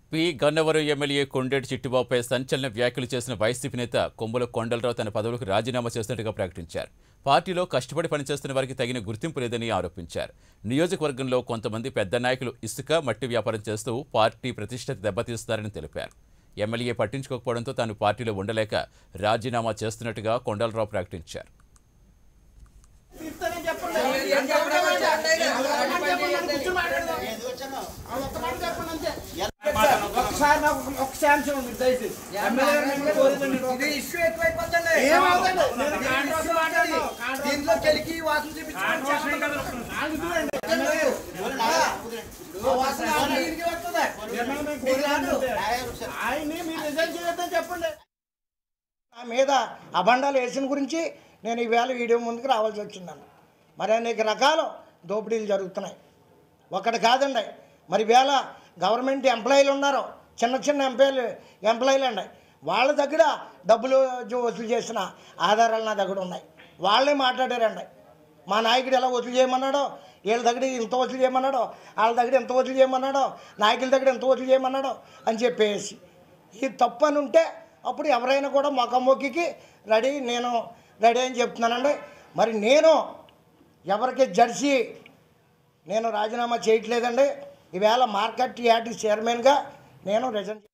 P Gannavaram MLA Kondeti చిట్టిబాబుపై సంచలన వ్యాఖ్యలు చేసిన వైసీపీ నేత కొమ్ముల కొండలరావు తన పదవులకు రాజీనామా చేస్తున్నట్టుగా ప్రకటించారు పార్టీలో కష్టపడి పనిచేస్తున్న వారికి తగిన గుర్తింపు లేదని ఆరోపించారు నియోజకవర్గంలో కొంతమంది పెద్ద నాయకులు ఇసుక మట్టి వ్యాపారం చేస్తూ పార్టీ ప్రతిష్ట దెబ్బతీస్తారని తెలిపారు ఎమ్మెల్యే పట్టించుకోకపోవడంతో తాను పార్టీలో ఉండలేక రాజీనామా చేస్తున్నట్టుగా కొండలరావు ప్రకటించారు ఒకసారి నాకు ఒక- ఒక ఛాన్స్ ఇవ్వండి దయచేసి ఎమ్మెల్యే గారు మిమ్మల్ని కోరుతున్నాను. ఇది ఇష్యూ ఎక్కువైపోతుంది ఏమవుతుంది? నేను నేను కాంట్రాక్ట్ మాట్లాడి దీంట్లో కెలికి వాసన చూపించుకోండి ఆగుతుందండి. వాసన ఆ నీరుకి వస్తుంది మిమ్మల్ని మేము మీకు రాదు. కోరుకుంటే ఆయన్ని మీరు రిజైన్ చేయొద్దని చెప్పండి నా మీద అబండాలు వేసిన గురించి నేను ఈవేళ వీడియో ముందుకు రావాల్సి వచ్చిందన్న మరి అనేక రకాల దోపిడీలు జరుగుతున్నాయి ఒకటి కాదండి మరి వేళ గవర్నమెంట్ ఎంప్లాయీలు ఉన్నారు చిన్న చిన్న ఎంప్లాయీలు ఎంప్లాయీలు అండి వాళ్ళ దగ్గర డబ్బులు జో- వసూలు చేసిన ఆధారాలు నా దగ్గర ఉన్నాయి వాళ్ళే మాట్లాడారండి మా నాయకుడు ఎలా వసూలు చేయమన్నాడో వీళ్ళ దగ్గర ఇంత వసూలు చేయమన్నాడో వాళ్ళ దగ్గర ఎంత వసూలు చేయమన్నాడో నాయకుల దగ్గర ఎంత వసూలు చేయమన్నాడో అని చెప్పేసి ఇది తప్పు అని ఉంటే అప్పుడు ఎవరైనా కూడా మొక్కమొక్కికి రెడీ నేను రెడీ అని చెప్తున్నానండి మరి నేను ఎవరికి జెర్సీ నేను రాజీనామా చేయట్లేదండి ఈవేళ మార్కెట్ యార్డ్ చైర్మన్గా నేను రిజైన్